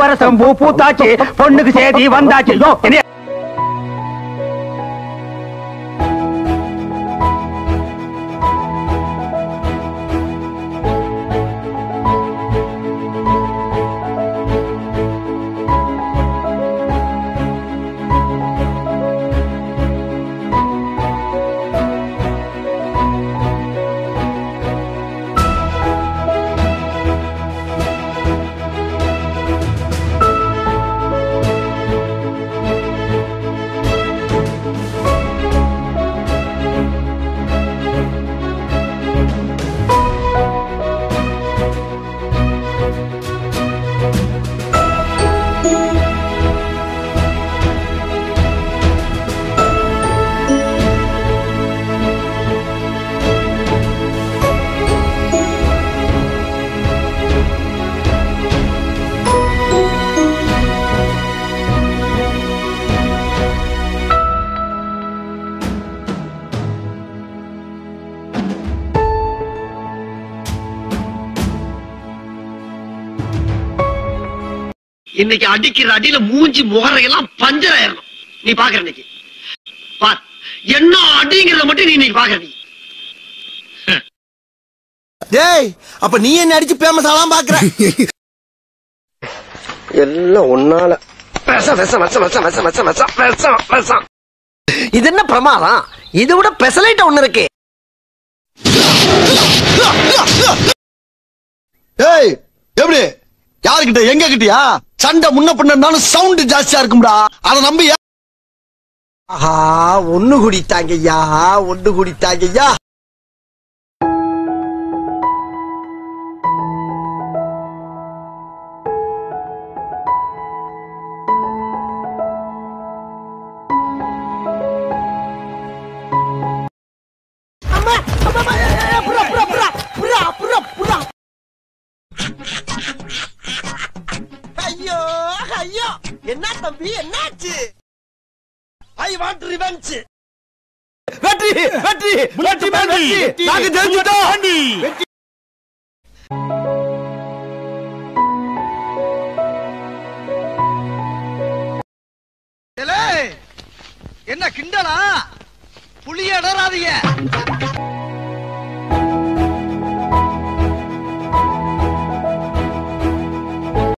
பூவரசம் பூ பூத்தாச்சு பொண்ணுக்கு சேதி வந்தாச்சு யோ, என்னைய இன்னைக்கு அடிக்கிற அடியில மூஞ்சி முகரையெல்லாம் பஞ்சர் ஆயிரணும் நீ பாக்குற இன்னைக்கு பார் என்ன அடிங்கிறத மட்டும் நீ இன்னைக்கு பாக்குற நீ டேய் அப்ப நீ என்ன அடிச்சு பேமஸ் ஆலாம் பாக்குற எல்லாம் ஒன்னால விஷம் விஷம் விஷம் விஷம் விஷம் விஷம் விஷம் விஷம் விஷம் இது என்ன பிரமாதம் இதை விட பெசலைட் ஒண்ணு இருக்கு ஏய் எப்படி யாருக்கிட்ட எங்க கிட்டயா சண்டை முன்ன பின்ன இருந்தாலும் சவுண்ட் ஜாஸ்தியா இருக்கும்டா அதை நம்பி ஏன் ஆஹா ஒண்ணு குடித்தாங்க ஐயா ஒண்ணு குடித்தாங்க ஐயா ஐயோ ஐயோ என்ன தம்பி என்னாச்சு ஐ வாண்ட் ரிவெஞ்ச் வெற்றி வெற்றி வெற்றி மேல் வெற்றி நாங்க ஜெயிச்சிட்டோம் என்ன கிண்டலா புளிய இடறாதீங்க